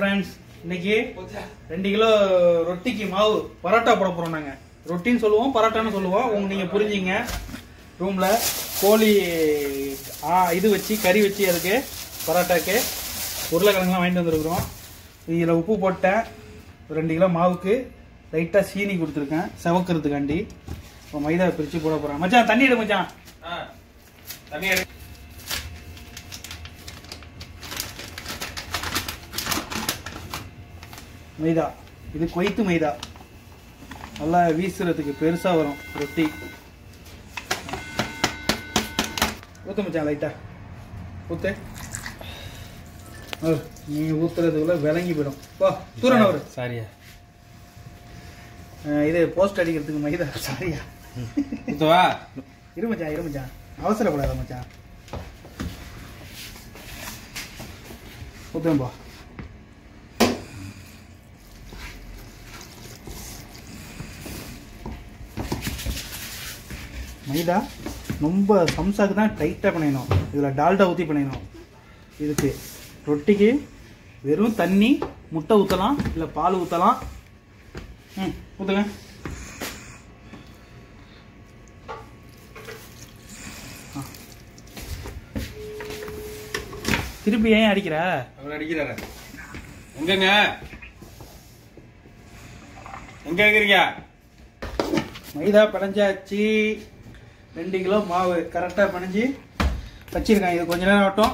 Friends இன்னைக்கு ரெண்டு kilo ரொட்டிக்கு மாவு பரோட்டா போட போறோம் நாங்க ரொட்டின்னு சொல்லுவோம் பரோட்டான்னு சொல்லுவோம் உங்க நீங்க புரிஞ்சுங்க ரூம்ல கோழி ஆ, இது வச்சு கறி வச்சு அதுக்கு பரோட்டாக்கு உருளைக்கிழங்குலாம் வாங்கிட்டு வந்திருக்கிறோம் இதில் உப்பு போட்டேன் ஒரு ரெண்டு கிலோ மாவுக்கு லைட்டாக சீனி கொடுத்துருக்கேன் செவக்கிறதுக்காண்டி இப்போ மைதா பிரித்து போட போகிறேன் மச்சான் தண்ணி எடு மச்சான் தண்ணி எடு மைதா இது கொய்த்து மைதா நல்லா வீசுறதுக்கு பெருசா வரும் ரொட்டி ஊத்து மச்சான் லைட்டா ஊத்து அவர், நீ ஊத்துறதுக்குள்ள விளங்கி போயிடும் வா தூரன் அவரு சாரியா அஹ், இது போஸ்ட் அடிக்கிறதுக்கு மைதா சாரியா குத்துவா இரு மச்சான் இரு மச்சான் அவசரப்படாத மச்சான் ஊத்துவேன் பா மைதா ரொம்ப சம்சாக்கு தான் டைட்டாக பண்ணிடணும் இதில் டால்டா ஊற்றி பண்ணிடணும் இதுக்கு ரொட்டிக்கு வெறும் தண்ணி முட்டை ஊற்றலாம் இல்லை பால் ஊற்றலாம் ம் ஊற்றுங்க திருப்பி ஏன் அடிக்கிற அவர் அடிக்கிறாரு எங்கங்க எங்க இருக்கிறீங்க மைதா பிணைஞ்சாச்சு ரெண்டு கிலோ மாவு கரெக்டாக பிணைஞ்சு வச்சிருக்கேன் இது கொஞ்ச நேரம் ஆகட்டும்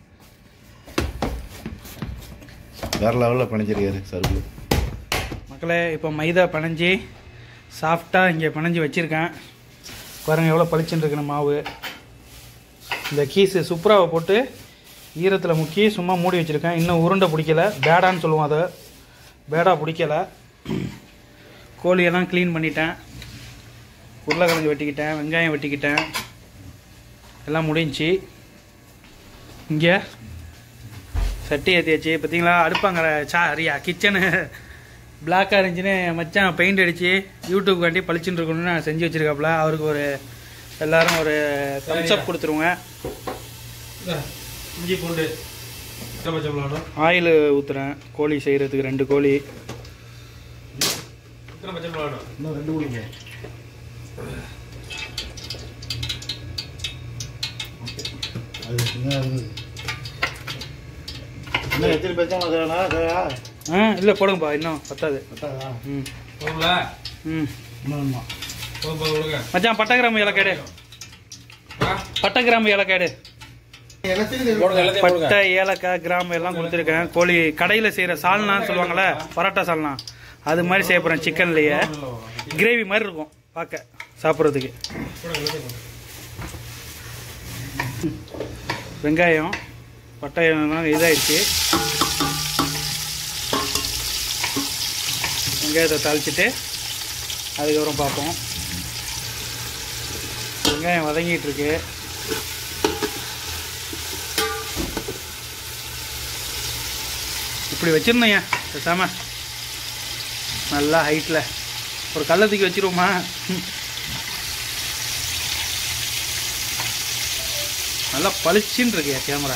வேற லெவலில் பணிச்சிருக்காரு சர்வு மக்களே இப்போ மைதா பிணைஞ்சி சாஃப்டாக இங்கே பிணைஞ்சி வச்சுருக்கேன் பாருங்கள் எவ்வளோ பளிச்சுன்னு இருக்குன்னு மாவு இந்த கீஸு சுப்ராவை போட்டு ஈரத்தில் முக்கி சும்மா மூடி வச்சுருக்கேன் இன்னும் உருண்டை பிடிக்கல பேடான்னு சொல்லுவோம் அதை பேடா பிடிக்கல கோழியெல்லாம் க்ளீன் பண்ணிட்டேன் உருளைக்கிழங்கு வெட்டிக்கிட்டேன் வெங்காயம் வெட்டிக்கிட்டேன் எல்லாம் முடிஞ்சுச்சு இங்கே சட்டி ஏற்றியாச்சு பார்த்தீங்களா அடுப்பாங்க சாரியா கிச்சனு பிளாக்காக இருந்துச்சுன்னு மச்சான் பெயிண்ட் அடித்து யூடியூப் காண்டி பளிச்சுன்னு இருக்கணும்னு நான் செஞ்சு வச்சுருக்காப்புல அவருக்கு ஒரு எல்லாரும் ஒரு தம்ஸ் அப் கொடுத்துருங்க இந்தா, இஞ்சி பூண்டு எத்தனை பச்சை மிளகாடும் ஆயில் ஊற்றுறேன் கோழி செய்கிறதுக்கு ரெண்டு கோழி எத்தனை பச்சை மிளகாடும் இன்னும் ரெண்டு கொடுங்க அது என்ன அது இன்னும் எத்தனை பேச்சாலும் அதானா அதையா ஆ இல்லை போடுங்கப்பா இன்னும் பத்தாது பத்தாதா ம் போதும்ல ம் இன்னும் போதும் போதும் கொடுங்க மச்சான் பட்டை கிராம்பு இலக்காடு ஆ? பட்டை கிராம்பு இலக்காடு போடுங்க எல்லாத்தையும் போடுங்க பட்டை ஏலக்காய் கிராம்பு எல்லாம் கொடுத்துருக்கேன் கோழி கடையில் செய்கிற சால்னான்னு சொல்லுவாங்கள்ல பரோட்டா சால்னா அது மாதிரி செய்ய போகிறேன் சிக்கன்லேயே கிரேவி மாதிரி இருக்கும் பார்க்க சாப்பிட்றதுக்கு வெங்காயம் பட்டை எல்லாம் இதாயிடுச்சு வெங்காயத்தை தாளிச்சிட்டு அதுக்கப்புறம் பார்ப்போம் வெங்காயம் வதங்கிட்டு இருக்கு இப்படி வச்சிருந்தேங்க பேசாம நல்லா ஹைட்டில் ஒரு கல்லை தூக்கி வச்சிருவோமா நல்லா பளிச்சுன்னு இருக்கு கேமரா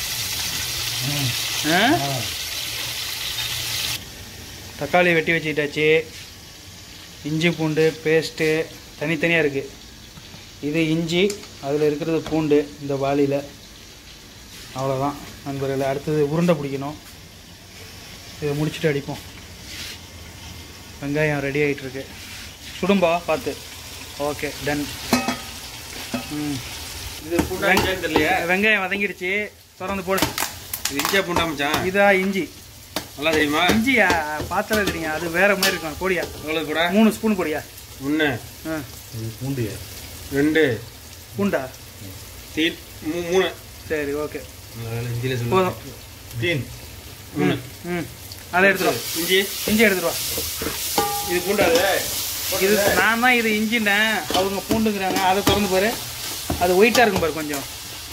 தக்காளி வெட்டி வச்சுக்கிட்டாச்சு இஞ்சி பூண்டு பேஸ்ட்டு தனித்தனியாக இருக்குது இது இஞ்சி அதில் இருக்கிறது பூண்டு இந்த வாளியில் அவ்வளோதான் நண்பர்களே அடுத்தது உருண்டை பிடிக்கணும் இதை முடிச்சுட்டு அடிப்போம் வெங்காயம் ரெடி ஆகிட்டு இருக்கு சுடும்பா பார்த்து ஓகே டன் ம் இது பூண்டா இஞ்சியான்னு தெரியலையே வெங்காயம் வதங்கிடுச்சு திறந்து போடு இது இஞ்சியா பூண்டா மச்சான் இதா இஞ்சி நல்லா தெரியுமா இஞ்சியா பார்த்தல தெரியுங்க அது வேற மாதிரி இருக்கும் பொடியா எவ்வளவு கூட மூணு ஸ்பூன் பொடியா ஒன்று ஆ இது பூண்டியா ரெண்டு பூண்டா தீ மூ- மூணு சரி ஓகே இஞ்சியில போதும் தீன் மூணு ம் அதை எடுத்துருவா இஞ்சி இஞ்சி எடுத்துருவா இது பூண்டா அது இது நான் தான் இது இஞ்சினேன் அவங்க பூண்டுங்கிறாங்க அதை திறந்து பாரு அது ஒயிட்டாக இருக்கும் பாரு கொஞ்சம்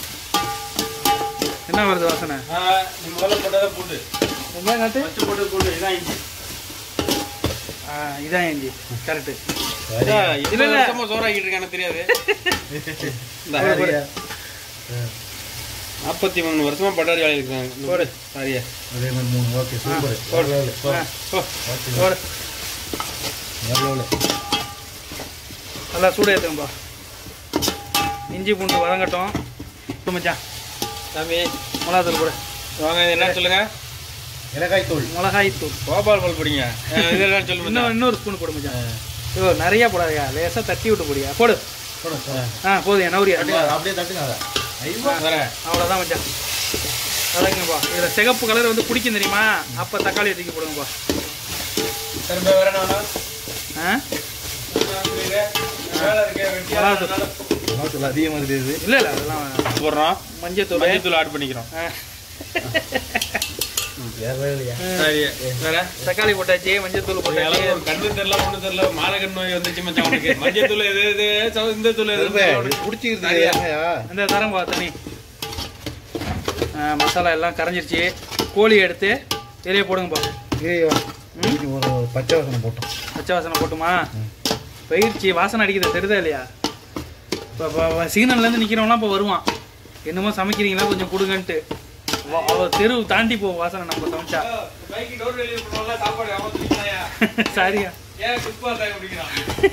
என்ன வருது வாசனை ஆ, நீ முதல்ல போட்டதான் பூண்டு வெங்காயம் காட்டு ஃபர்ஸ்ட் போட்டது பூண்டு இதான் இஞ்சி ஆ இதான் இஞ்சி கரெக்டு இல்ல இல்ல, இல்ல. இல்ல சோறாக்கிட்டு இருக்கானு தெரியாது இந்தா. ஒரு, ஒரு. நாற்பத்தி மூணு வருஷமா பட்டாரி வேலை இருக்காங்க போடு சாரியா அதே மாதிரி மூணு ஓகே சூப்பர் போடு போ. ஆ. போ. போடு. எவ்வளோ நல்லா சூடு ஏற்றுங்கப்பா இஞ்சி பூண்டு வதங்கட்டும் இப்ப மச்சான் சாமி மிளகாத்தூள் போடு வாங்க இது என்ன சொல்லுங்க இலக்காய் தூள் மிளகாய் தூள் கோபால் பால் போடுங்க அஹ் இது என்ன சொல்லுங்க இன்னும் இன்னொரு ஸ்பூன் போடு மச்சான் ஐயோ நிறைய போடாதயா லேசாக தட்டி விட்டு போடியா போடு ஆ போதும் என்ன ஊரியா அப்படியே தட்டுங்க அதை வரேன் அவ்வளோதான் மச்சான் வதங்குங்கப்பா இதில் சிகப்பு கலர் வந்து பிடிக்கும் தெரியுமா அப்போ தக்காளி தூக்கி போடுங்கப்பா திரும்ப வேற என்ன வேணும்? ஆ வேலை இருக்கு, வெட்டியா மிளகாத்தூள். இருக்கனால மிளகாத்தூள் அதிகமாக இருக்குது இல்லை இல்லை அதெல்லாம் வேணாம். போடுறோம் மஞ்சத்தூள் மஞ்சத்தூள் ஆட் பண்ணிக்கிறோம் ஆ. வேற இல்லையா சரி வேற தக்காளி போட்டாச்சு மஞ்சத்தூள் ஒரு போட்டாச்சு அளவு ஒரு கண்ணு தெரியல ஒண்ணு தெரியல மாலகன் நோய் வந்துச்சு மச்சான் உனக்கு மஞ்சள் தூள் எது எது சவு- இந்த தூள் எது பிடிச்சிருக்கு சரியா? ஏங்கய்யா இந்த தரம்பா தண்ணி ஆ, மசாலா எல்லாம் கரைஞ்சிருச்சு கோழி எடுத்து வெளியே போடுங்கப்பா ஏய் ஒரு பச்சை வாசனை போட்டோம் பச்சை வாசனை போட்டுமா பயிற்சி வாசனை அடிக்குது தெரியுதா இல்லையா இப்போ சீனன்லேருந்து நிற்கிறவங்களாம் இப்போ வருவான் என்னமோ சமைக்கிறீங்களா கொஞ்சம் கொடுங்கன்ட்டு வா- அவ தெரு தாண்டி போகும் வாசனை நம்ம சமைச்சா பைக்கு டோர் டெலிவரி பண்ணுவாங்க சாப்பாடு அவன் தூக்கிட்டாயா சாரியா ஏன் குப்பா தாங்க பிடிக்கிறான்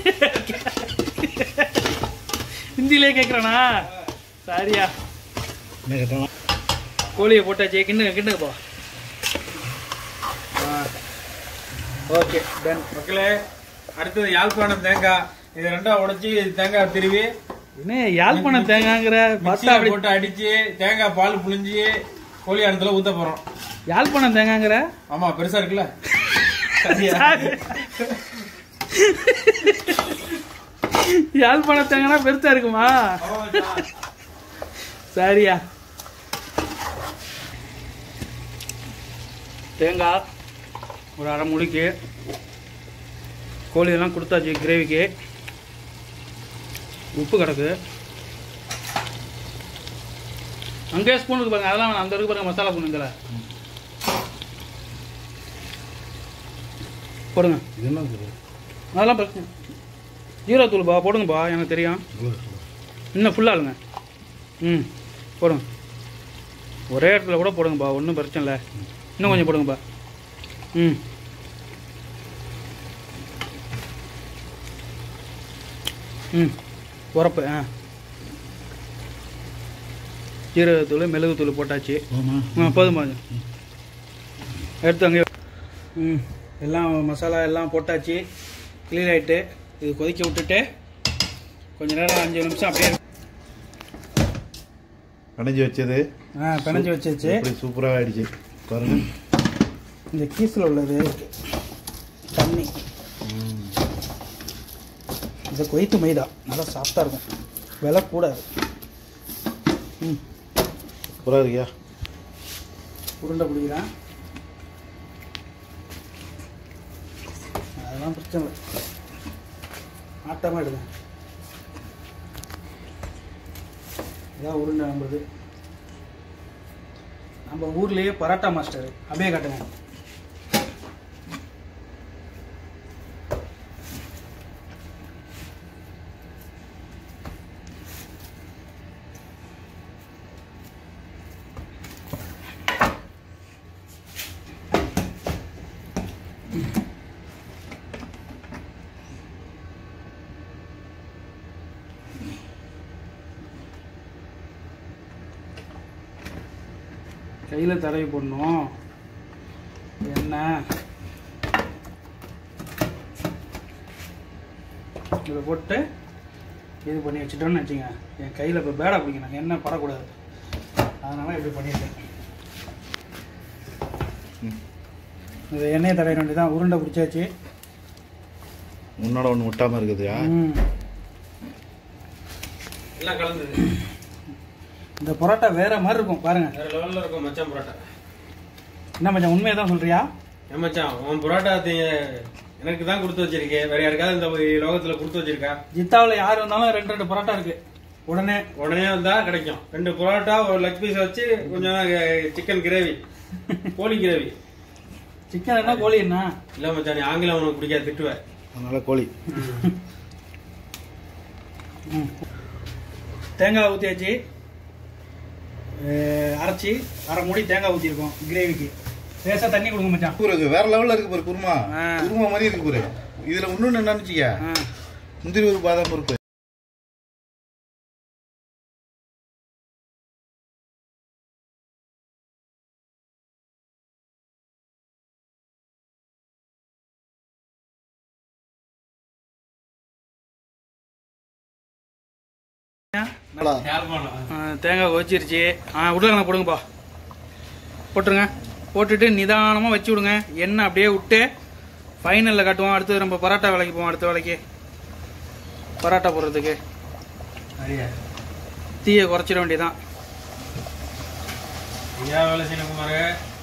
ஹிந்திலே கேட்குறானா சாரியா என்ன கேட்டோம் கோழியை போட்டாச்சு கிண்டுங்க கிண்டுங்கப்பா ஓகே டன் மக்களே அடுத்தது யாழ்ப்பாணம் தேங்காய் இது ரெண்டா உடைச்சி தேங்காய் திருவி என்ன யாழ்ப்பாணம் தேங்காங்கிற பார்த்தா மிக்சியில அப்படி போட்டு அடிச்சு தேங்காய் பால் புழிஞ்சு கோழி இடத்துல ஊத்த போறோம் யாழ்ப்பாணம் தேங்காங்கிற ஆமா பெருசா இருக்குல்ல சரியா யாழ்ப்பாணம் தேங்காய்னா பெருசா இருக்குமா ஆமா மச்சான். சரியா தேங்காய் ஒரு அரை முழுக்கு கோழி எல்லாம் கொடுத்தாச்சு கிரேவிக்கு உப்பு கிடக்கு அங்கேயே ஸ்பூன் இருக்கு பாருங்க அதெல்லாம் வேணாம். அந்த இருக்கு பாருங்க மசாலா பொண்ணுங்கள போடுங்க இது என்ன தூள் அதெல்லாம் பிரச்சனை ஜீரோ தூள் பா போடுங்கப்பா எனக்கு தெரியும் இன்னும் ஃபுல்லாக ம் போடுங்க ஒரே இடத்துல கூட போடுங்கப்பா ஒன்றும் பிரச்சனை இல்லை இன்னும் கொஞ்சம் போடுங்கப்பா ம் ம் உரப்பு ஆ ஜீரகத்தூள் மிளகுத்தூள் போட்டாச்சு ஆ போதும் போதும் எடுத்து அங்கே ம் எல்லாம் மசாலா எல்லாம் போட்டாச்சு க்ளீன் ஆகிட்டு இது கொதிக்க விட்டுட்டு கொஞ்ச நேரம் அஞ்சு நிமிஷம் அப்படியே கடைஞ்சி வச்சது ஆ பிணைஞ்சு வச்சாச்சு அப்படி சூப்பராக ஆயிடுச்சு பாருங்க இந்த கீஸில் உள்ளது தண்ணி இது கொய்த்து மைதா நல்லா சாஃப்டாக இருக்கும் விலை கூடாது ம் சூப்பராக இருக்கியா உருண்டை பிடிக்கிறேன் அதெல்லாம் பிரச்சனை இல்லை ஆட்டமாக எடுங்க இதான் உருண்டை நம்மளுது நம்ம ஊர்லேயே பரோட்டா மாஸ்டர் அப்படியே காட்டுங்க கையில் தடவி போடணும் எண்ணெய் இதை போட்டு இது பண்ணி வச்சுட்டோன்னு வச்சுங்க என் கையில் இப்போ பேடா பிடிக்கணும் எண்ணெய் படக்கூடாது அதனால் இப்படி பண்ணிட்டேன் இது எண்ணெயை தடவிட வேண்டியதான் உருண்டை பிடிச்சாச்சு முன்னோட ஒன்று விட்டாமல் இருக்குதுயா ம். எல்லாம் கலந்தது இந்த பரோட்டா வேற மாதிரி இருக்கும் பாருங்க வேற லெவல்ல இருக்கும் மச்சான் புரோட்டா என்ன மச்சான் உண்மையை தான் சொல்றியா ஏன் மச்சான் உன் புரோட்டா தி- எனக்கு தான் கொடுத்து வச்சிருக்கேன் வேற யாருக்காவது இந்த லோகத்துல கொடுத்து வச்சிருக்கா ஜித்தாவில் யார் வந்தாலும் ரெண்டு ரெண்டு பரோட்டா இருக்கு உடனே உடனே வந்தா கிடைக்கும் ரெண்டு புரோட்டா ஒரு லெக் பீஸ் வச்சு கொஞ்சம் சிக்கன் கிரேவி கோழி கிரேவி சிக்கன் என்ன கோழி என்ன இல்ல மச்சான் நீ ஆங்கிலம் உனக்கு பிடிக்காது திட்டுவேன் அதனால கோழி ம். தேங்காய் ஊற்றியாச்சு அஹ், அரைச்சி அரை மூடி தேங்காய் ஊற்றிருக்கோம் கிரேவிக்கு லேசாக தண்ணி கொடுங்க மச்சான் இருக்கு வேற லெவல்ல இருக்கு பாரு குருமா ஆ. குருமா மாதிரி இருக்கு பாரு இதுல இன்னொன்னு என்ன நினைச்சிக்க ஆ முந்திரி ஒரு பாதாம் பருப்பு நல்லா. யார் போனோம் ஆ, தேங்காய் கொதிச்சிருச்சு ஆ உருளைக்கிழங்கு போடுங்கப்பா போட்டுருங்க போட்டுட்டு நிதானமாக வச்சு விடுங்க எண்ணெய் அப்படியே விட்டு ஃபைனலில் காட்டுவோம் அடுத்து நம்ம பரோட்டா வேலைக்கு போவோம் அடுத்த வேலைக்கு பரோட்டா போடுறதுக்கு சரியா தீயை குறைச்சிட வேண்டியதான் ஐயா வேலை செய்யணும் குமார்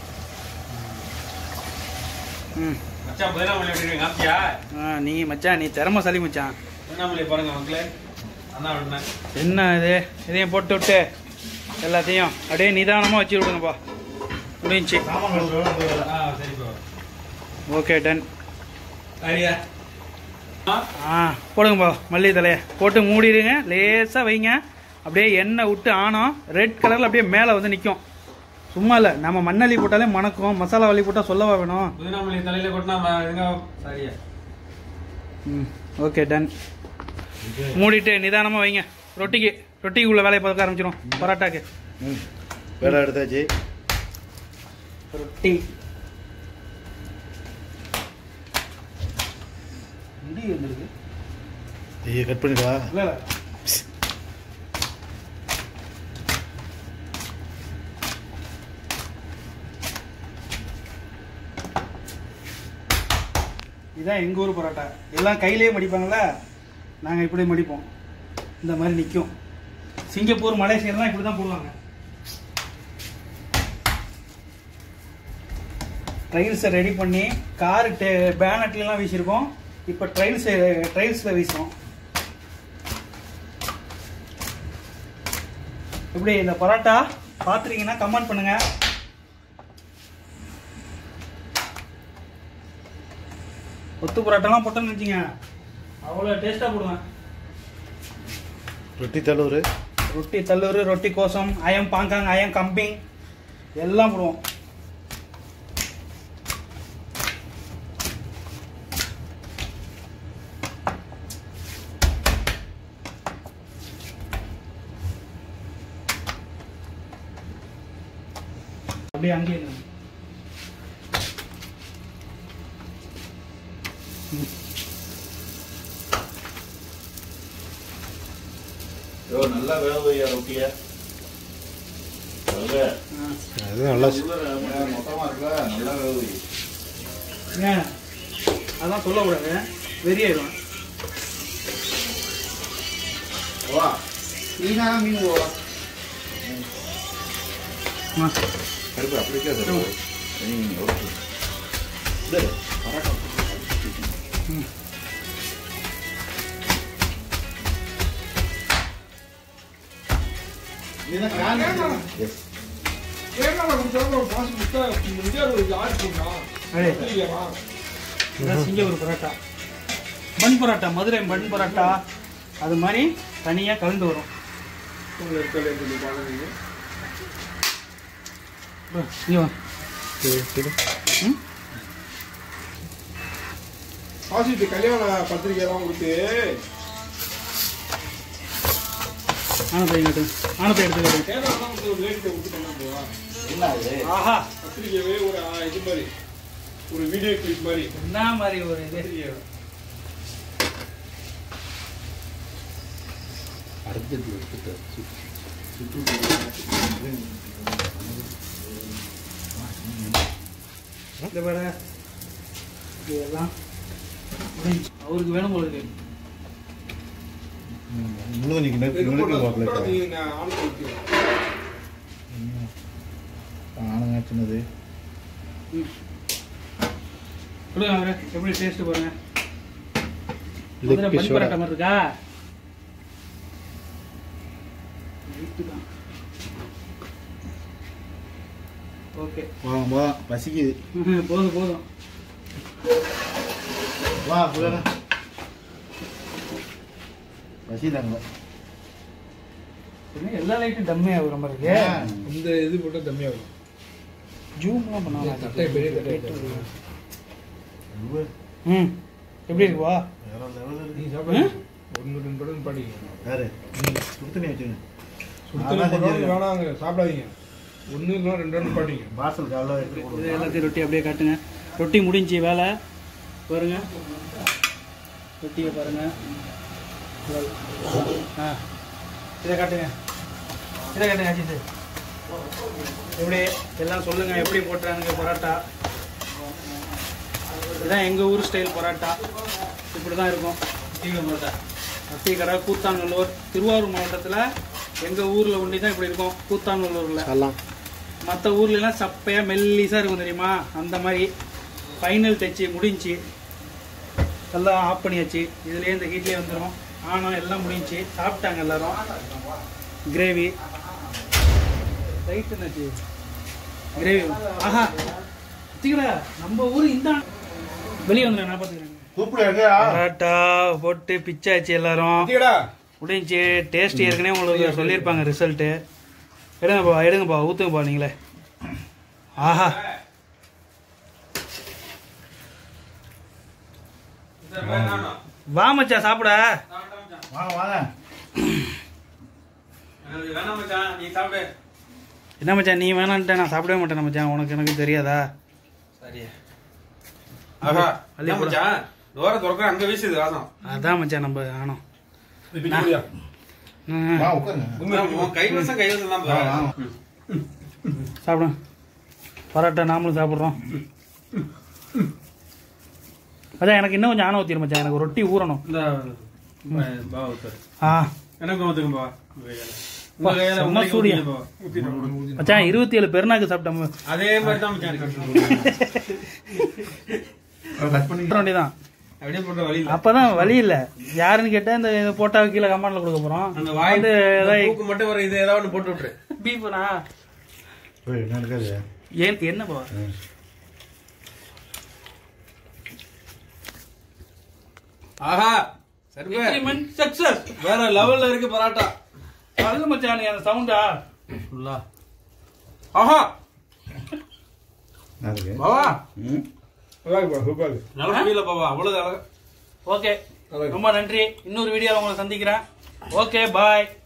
ம் மச்சான் பதினாமல்லி எப்படி இருக்கு காமிச்சியா ஆ நீ மச்சான் நீ திறமசாலி மச்சான் பதினாமல்லி பாருங்க மக்களே அண்ணா விடுனேன் என்ன இது இதையும் போட்டு விட்டு எல்லாத்தையும் அப்படியே நிதானமாக வச்சு விடுங்கப்பா முடிஞ்சுச்சு ஆ சரிப்பா ஓகே டன் சரியா ஆ போடுங்கப்பா மல்லி தலையை போட்டு மூடிடுங்க லேசாக வைங்க அப்படியே எண்ணெய் விட்டு ஆனோம் ரெட் கலரில் அப்படியே மேலே வந்து நிற்கும் சும்மா இல்லை நம்ம மண்ணள்ளி போட்டாலே மணக்கும் மசாலா வள்ளி போட்டால் சொல்லவா வேணும் புதினாமல்லி தலையில கொட்டினா ம- இதுங்க சரியா ம் ஓகே டன் மூடிட்டு நிதானமாக வைங்க ரொட்டிக்கு ரொட்டிக்கு உள்ள வேலையை பார்க்க ஆரம்பிச்சிடும் பரோட்டாக்கு ம். பேடா எடுத்தாச்சு ரொட்டி இடி வந்துருக்கு ஐயா கட் பண்ணிடவா இல்லை இல்லை இதான் எங்கள் ஊர் பரோட்டா எல்லாம் கையிலேயே மடிப்பாங்கள்ல நாங்கள் இப்படி மடிப்போம் இந்த மாதிரி நிற்கும் சிங்கப்பூர் மலேசியாலாம் இப்படி தான் போடுவாங்க ட்ரைல்ஸை ரெடி பண்ணி காரு டே பேனட்லாம் வீசியிருக்கோம் இப்போ ட்ரைல்ஸ் ட்ரைல்ஸில் வீசுறோம் எப்படி இந்த பரோட்டா பார்த்துருக்கீங்கன்னா கமெண்ட் பண்ணுங்க கொத்து பரோட்டாலாம் போட்டோன்னு வச்சுங்க அவ்வளோ டேஸ்ட்டாக போடுவேன் ரொட்டி தள்ளூர் ரொட்டி தல்லூர் ரொட்டி கோசம் அயம் பாங்காங் அயம் கம்பிங் எல்லாம் போடுவோம் அப்படியே அங்கேயே இருங்க. நல்லா வேக வையா ரொட்டிய ஆ. அது நல்லா மொத்தமா இருக்குல்ல நல்லா வேக வை ஏன் அதான் சொல்லக்கூடாது வெறியாயிடும் வா நீனா மீன் வா ஆ கருப்பு அப்படி இருக்காது ம் ஓகே இது பரோட்டா ம். இதுதான் காரணம் எஸ் ஏய், இதான் Singapore parotta bun parotta Madurai bun parotta அது மாதிரி தனியாக கலந்து வரும் bro, இங்க வா. ம்? ஆசிட்டு கல்யாண பத்திரிகை எல்லாம் கொடுத்து ஆனத்தை எங்கிட்ட ஆனத்தை எடுத்துக்கிட்டு தேங்காய் தான் கொடுத்து ஒரு லேடிட்ட கொடுத்துட்டோம்னா போவா என்ன அது ஆஹா பத்திரிக்கையவே ஒரு ஆ, இது மாதிரி ஒரு வீடியோ கிளிப் மாதிரி என்ன மாதிரி ஒரு இது பத்திரிகை அடுத்தது எடுத்துட்டு இந்த பாரு இதெல்லாம் அவருக்கு வேணும் போல இருக்கு இன்னும் நீங்க நெருக்கி பார்க்கல ஆனங்க சின்னது ம். கொடுங்க அவரு எப்படி டேஸ்ட் பாருங்க Leg மதுரை piece பன் ஓட. பரோட்டா மாதிரி இருக்கா Right தான். ஓகே வா வா பசிக்குது போதும் போதும் வா புள்ளடா பசிதாங்க என்ன எல்லா லைட்டும் டம்மியா ஆகுற மாதிரி இருக்கு இந்த இது போட்டு கம்மியாகும் ஜூம்லாம் பண்ணாம தட்டை பெரிய தட்டை ம் எப்படி இருக்குவா நீ சாப்பிடு ஒன்று ரெண்டு படம் படிங்க யாரு கொடுத்துனே வச்சுங்க சுத்தம் படம் வேணாங்க சாப்பிடாதீங்க ஒன்று இல்லைனா ரெண்டு ரன் பாட்டிங்க பார்சல் காலைல எடுத்து இது கொடுங்க எல்லாத்தையும் ரொட்டி அப்படியே காட்டுங்க ரொட்டி முடிஞ்சு வேலை பாருங்க ரொட்டியை பாருங்க ஆ இதை காட்டுங்க இதை காட்டுங்க அஜித் எப்படி எல்லாம் சொல்லுங்க எப்படி போட்டுறாங்க பரோட்டா இதுதான் எங்கள் ஊர் ஸ்டைல் பரோட்டா இப்படி தான் இருக்கும் டீ பரோட்டா டீ கடை கூத்தாநல்லூர் திருவாரூர் மாவட்டத்தில் எங்கள் ஊரில் ஒண்டி தான் இப்படி இருக்கும் கூத்தாநல்லூரில் மற்ற ஊர்லலாம் சப்பையாக மெல்லிஸாக இருக்கும் தெரியுமா அந்த மாதிரி ஃபைனல் டச்சு முடிஞ்சு எல்லாம் ஆஃப் பண்ணியாச்சு இதுலேயே இந்த ஹீட்லேயே வந்துடும் ஆனால் எல்லாம் முடிஞ்சுச்சு சாப்பிட்டாங்க எல்லாரும் கிரேவி ரைட் என்னாச்சு கிரேவி ஆஹா வச்சுக்கடா நம்ம ஊர் இந்த வெளியே வந்துடுறேன் நான் பார்த்துக்கிறேன் கூப்பிடு பரோட்டா போட்டு பிச்சாச்சு எல்லாரும் முடிஞ்சு டேஸ்ட் ஏற்கனவே உங்களுக்கு சொல்லியிருப்பாங்க ரிசல்ட்டு எடுங்கப்பா எடுங்கப்பா ஊற்றுங்கப்பா நீங்களே ஆஹா வா மச்சான் சாப்பிட வாங்க வாங்க வேணாம் மச்சான் நீ சாப்பிடு என்ன மச்சான் நீ வேணான்ட்ட நான் சாப்பிடவே மாட்டேன் மச்சான் உனக்கு எனக்கு தெரியாதா சரி ஆஹா அள்ளி அள்ளி போடு. மச்சான் டோரை திறக்க அங்க வீசுது வாசம் அதான் மச்சான் நம்ம ஆனோம் வா உட்காருங்க உன் கை வசம் கை வசம் தான் வா, பாரு. வாங்க. சாப்பிடுங்க பரோட்டா நாமளும் சாப்பிட்றோம் அதான் எனக்கு இன்னும் கொஞ்சம் ஆணவ ஊற்றிடும் மச்சான் எனக்கு ரொட்டி ஊறணும் இந்த பா ஊத்துரு. ஆ எனக்கு ஊத்துங்க பா உங்க கையால. பா, உங்க கையால செம்ம உங்களுக்கு சூடியா. ஊத்திடுங்க பா. மச்சான் இருபத்தி ஏழு பெருநாக்கு சாப்பிட்டோம் அதே மாதிரி தான் மச்சான் இருக்கு. கட் பண்ணி வேண்டியதான் அப்படியே போட்ட வழி இல்ல. அப்பதான் வழி இல்ல யாருன்னு கேட்டா இந்த இதை போட்டா கீழே கமெண்ட்ல கொடுக்க போறோம் அந்த வாய் வந்து இந்த மூக்கு மட்டும் வர இது ஏதாவது ஒண்ணு போட்டு விட்டுரு பீஃப்னா ஏய், என்ன இருக்காது ஏன் என்ன பா ஆஹா சரி சக்சஸ் வேற லெவல்ல இருக்கு பரோட்டா அது மச்சான் நீ அந்த சவுண்டா ஃபுல்லா ஆஹா என்ன இருக்கு பாவா ம் சூப்பர் நல்ல முடியல பாவா அவ்வளவு அழகா ஓகே ரொம்ப நன்றி இன்னொரு வீடியோல உங்களை சந்திக்கிறேன் ஓகே பாய்